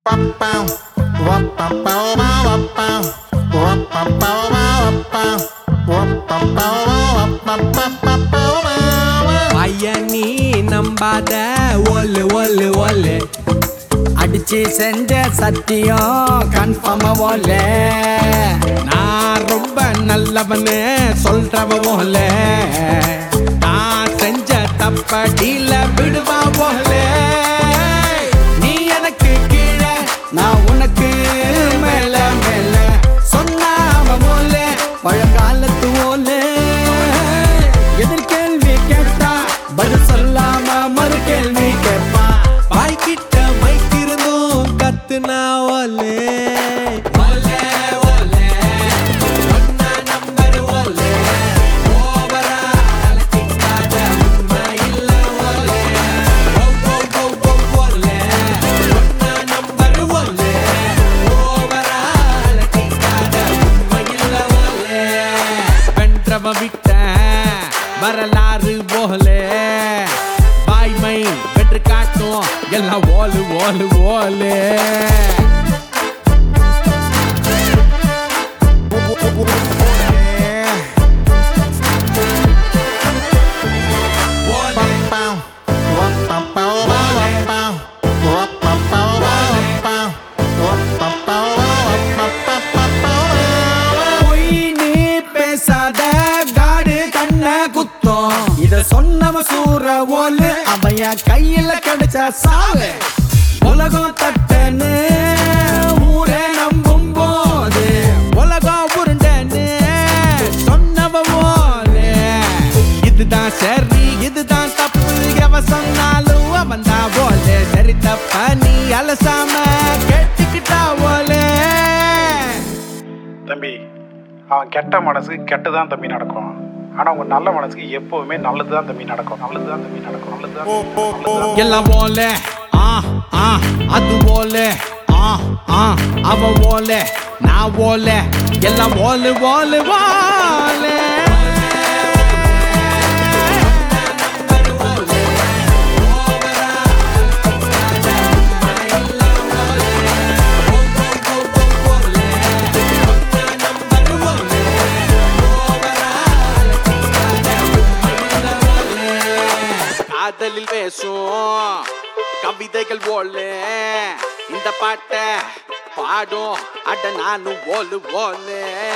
பையன் நீ நம்பாத ஒல்லு ஒல்லு ஒல்லு அடிச்சு செஞ்ச சத்தியம் கன்ஃபார்மா போல நான் ரொம்ப நல்லவனு சொல்றவ போல நான் செஞ்ச தப்படியில விடுவா போல நீ எனக்கு கீழே நான் உனக்கு மேல மேல சொன்னாம போல பழங்காலத்து ஓல எதிர்கேள்வி கேட்டா பதில் சொல்லாம மறு கேள்வி கேட்பா வாய்க்கிட்ட வைத்திருந்தும் கத்துனா ஒலே ஒலே ஒலே ஒன்னா நம்பர் ஒலே ஓவரா அலட்டிக்காத உண்மை இல்ல ஒலே ஓ ஓ ஓ ஓ ஒலே ஒன்னா நம்பர் ஒலே ஓவரா அலட்டிக்காத உண்மை இல்ல ஒலே வென்றவ விட்ட வரலாறு போலே வாய்மை வென்று காட்டும் எல்லாம் ஓலு ஓலு ஓலு பொய் நீ பேசாத காடு கண்ண குத்தம் இத சொன்னவ சூற ஓலு அவைய கையில கிடைச்ச சாவு உலகம் தட்டன்னு ஊரே நம்பும் போது உலகம் உருண்டன்னு சொன்னவ போலே இதுதான் சரி இதுதான் தப்பு எவ சொன்னாலும் அவன் தான் போலே சரி தப்ப நீ அலசாம கேட்டுக்கிட்டா போலே தம்பி அவன் கெட்ட மனசுக்கு கெட்டதான் தம்பி நடக்கும் ஆனா உங்க நல்ல மனசுக்கு எப்பவுமே நல்லது தான் தம்பி நடக்கும் நல்லது தான் தம்பி நடக்கும் நல்லது தான் எல்லாம் போல ஆ ஆ அது போல ஆ ஆ அவ போல நான் போல எல்லாம் போல போல போல காதலில் பேசும் கவிதைகள் போல இந்த பாட்டை பாடும் அட நானும் ஓலு ஓலே